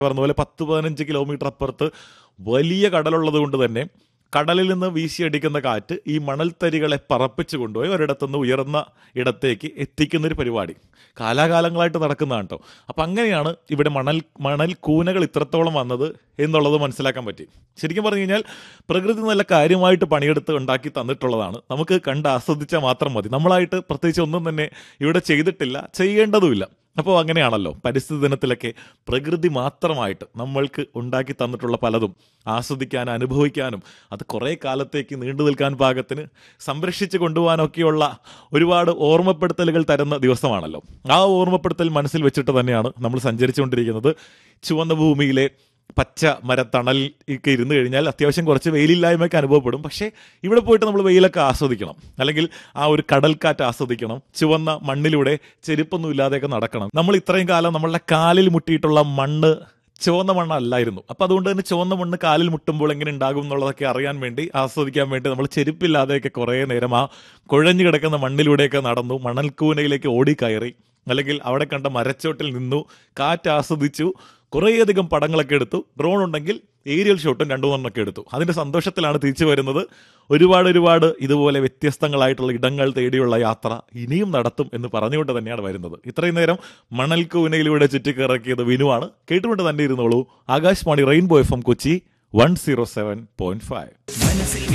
പറഞ്ഞ പോലെ പത്ത് പതിനഞ്ച് കിലോമീറ്റർ അപ്പുറത്ത് വലിയ കടലുള്ളത് കൊണ്ട് തന്നെ കടലിൽ നിന്ന് വീശിയടിക്കുന്ന കാറ്റ് ഈ മണൽത്തരികളെ പറപ്പിച്ചു കൊണ്ടുപോയി ഒരിടത്തുനിന്ന് ഉയർന്ന ഇടത്തേക്ക് എത്തിക്കുന്ന ഒരു പരിപാടി കാലാകാലങ്ങളായിട്ട് നടക്കുന്നതാണ് കേട്ടോ അപ്പം അങ്ങനെയാണ് ഇവിടെ മണൽ മണൽ കൂനകൾ ഇത്രത്തോളം വന്നത് എന്നുള്ളത് മനസ്സിലാക്കാൻ പറ്റി ശരിക്കും പറഞ്ഞു കഴിഞ്ഞാൽ പ്രകൃതി നല്ല കാര്യമായിട്ട് പണിയെടുത്ത് ഉണ്ടാക്കി തന്നിട്ടുള്ളതാണ് നമുക്ക് കണ്ട് ആസ്വദിച്ചാൽ മാത്രം മതി നമ്മളായിട്ട് പ്രത്യേകിച്ച് ഒന്നും തന്നെ ഇവിടെ ചെയ്തിട്ടില്ല ചെയ്യേണ്ടതുമില്ല അപ്പോൾ അങ്ങനെയാണല്ലോ പരിസ്ഥിതി ദിനത്തിലൊക്കെ പ്രകൃതി മാത്രമായിട്ട് നമ്മൾക്ക് ഉണ്ടാക്കി തന്നിട്ടുള്ള പലതും ആസ്വദിക്കാനും അനുഭവിക്കാനും അത് കുറേ കാലത്തേക്ക് നീണ്ടു നിൽക്കാൻ പാകത്തിന് സംരക്ഷിച്ച് കൊണ്ടുപോകാനൊക്കെയുള്ള ഒരുപാട് ഓർമ്മപ്പെടുത്തലുകൾ തരുന്ന ദിവസമാണല്ലോ ആ ഓർമ്മപ്പെടുത്തൽ മനസ്സിൽ വെച്ചിട്ട് തന്നെയാണ് നമ്മൾ സഞ്ചരിച്ചുകൊണ്ടിരിക്കുന്നത് ചുവന്ന ഭൂമിയിലെ പച്ച മരത്തണൽ ഒക്കെ ഇരുന്ന് കഴിഞ്ഞാൽ അത്യാവശ്യം കുറച്ച് വെയിലില്ലായ്മയൊക്കെ അനുഭവപ്പെടും പക്ഷേ ഇവിടെ പോയിട്ട് നമ്മൾ വെയിലൊക്കെ ആസ്വദിക്കണം അല്ലെങ്കിൽ ആ ഒരു കടൽക്കാറ്റ് ആസ്വദിക്കണം ചുവന്ന മണ്ണിലൂടെ ചെരുപ്പൊന്നും ഇല്ലാതെയൊക്കെ നടക്കണം നമ്മൾ ഇത്രയും കാലം നമ്മളുടെ കാലിൽ മുട്ടിയിട്ടുള്ള മണ്ണ് ചുവന്ന മണ്ണല്ലായിരുന്നു അപ്പൊ അതുകൊണ്ട് തന്നെ ചുവന്ന മണ്ണ് കാലിൽ മുട്ടുമ്പോൾ എങ്ങനെ ഉണ്ടാകും എന്നുള്ളതൊക്കെ അറിയാൻ വേണ്ടി ആസ്വദിക്കാൻ വേണ്ടി നമ്മൾ ചെരുപ്പില്ലാതെയൊക്കെ കുറേ നേരം ആ കുഴഞ്ഞു കിടക്കുന്ന മണ്ണിലൂടെയൊക്കെ നടന്നു മണൽക്കൂനയിലേക്ക് ഓടിക്കയറി അല്ലെങ്കിൽ അവിടെ കണ്ട മരച്ചോട്ടിൽ നിന്നു കാറ്റ് ആസ്വദിച്ചു കുറേയധികം പടങ്ങളൊക്കെ എടുത്തു ഡ്രോൺ ഉണ്ടെങ്കിൽ ഏരിയൽ ഷോട്ടും രണ്ടു മൂന്നെണ്ണമൊക്കെ എടുത്തു അതിന്റെ സന്തോഷത്തിലാണ് തിരിച്ചു വരുന്നത് ഒരുപാട് ഒരുപാട് ഇതുപോലെ വ്യത്യസ്തങ്ങളായിട്ടുള്ള ഇടങ്ങൾ തേടിയുള്ള യാത്ര ഇനിയും നടത്തും എന്ന് പറഞ്ഞുകൊണ്ട് തന്നെയാണ് വരുന്നത് ഇത്രയും നേരം മണൽക്കൂനയിലൂടെ ചുറ്റിക്കിറക്കിയത് വിനുവാണ് കേട്ടുകൊണ്ട് തന്നെ ഇരുന്നോളൂ Akashvani rainbow F M Kochi one zero seven point five